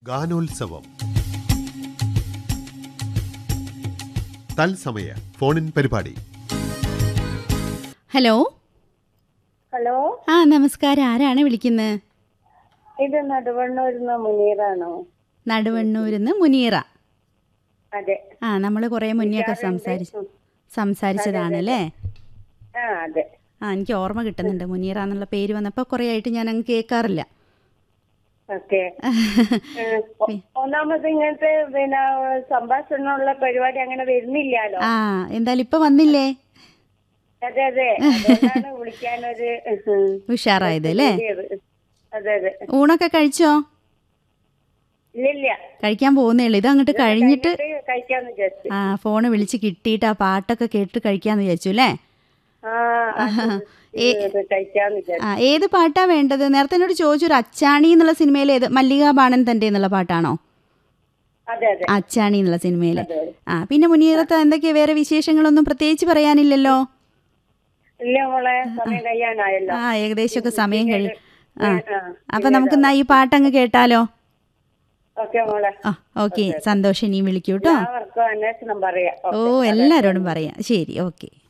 ഗാനോത്സവം തത്സമയ ഫോണിൻ പരിപാടി ഹലോ ഹലോ ആ നമസ്കാരം ആരാണ് വിളിക്കുന്നത് ഇത് നടുവണ്ണൂരുന്ന മുനീറാണോ നടുവണ്ണൂരിന്ന് മുനീറ അതെ ആ നമ്മൾ കുറേ മുന്നെയൊക്കെ സംസാരിച്ചു സംസാരിച്ചതാണല്ലേ ആ അതെ ആ എനിക്ക് ഓർമ്മ കിട്ടുന്നുണ്ട് മുനീറ എന്നുള്ള പേര് വന്നപ്പോൾ കുറേ ആയിട്ട് ഞാൻ അങ്ങ് കേൾക്കാറില്ല ഓക്കെ ഒന്നാമത് ഇങ്ങനത്തെ പിന്നെ സംഭാഷണമുള്ള പരിപാടി അങ്ങനെ വരുന്നില്ലല്ലോ ആ എന്തായാലും ഇപ്പൊ വന്നില്ലേ അതെ അതെ അതുകൊണ്ടാണ് വിളിക്കാനൊരു ഉഷാറായത് അല്ലേ ഇത്. അതെ അതെ ഊണൊക്കെ കഴിച്ചോ ഇല്ലില്ല കഴിക്കാൻ പോകുന്നേ ഉള്ളൂ ഇത് അങ്ങോട്ട് കഴിഞ്ഞിട്ട് ഇത് കഴിക്കാന്ന് വിചാരിച്ചു ആ ഫോണ് വിളിച്ച് കിട്ടിയിട്ട് ആ പാട്ടൊക്കെ കേട്ട് കഴിക്കാന്ന് വിചാരിച്ചു അല്ലേ ആ അത് ഇത് കഴിക്കാന്ന് വിചാരിച്ചു ആ ഏത് പാട്ടാ വേണ്ടത് നേരത്തെ എന്നോട് ചോദിച്ചു ഒരു അച്ചാണി എന്നുള്ള സിനിമയിൽ ഏത് മല്ലികാ ബാണൻ തന്റെ എന്നുള്ള പാട്ടാണോ അതെ അതെ അച്ചാണി എന്നുള്ള സിനിമയിലെ അതെ. ആ പിന്നെ മുനീറത്ത് എന്തൊക്കെയാ വേറെ വിശേഷങ്ങളൊന്നും പ്രത്യേകിച്ച് പറയാനില്ലല്ലോ ഇല്ല മോളെ സമയം കഴിയാനായല്ലോ ആ ഏകദേശമൊക്കെ സമയം കഴിയും ആ ആ അപ്പൊ നമുക്ക് എന്നാ ഈ പാട്ടങ്ങ് കേട്ടാലോ ഓക്കെ മോളെ ആ ഓക്കെ സന്തോഷം ഇനിയും വിളിക്കൂ കേട്ടോ എല്ലാവർക്കും അന്വേഷണം പറയാം ഓ എല്ലാരോടും പറയാം ശരി ഓക്കെ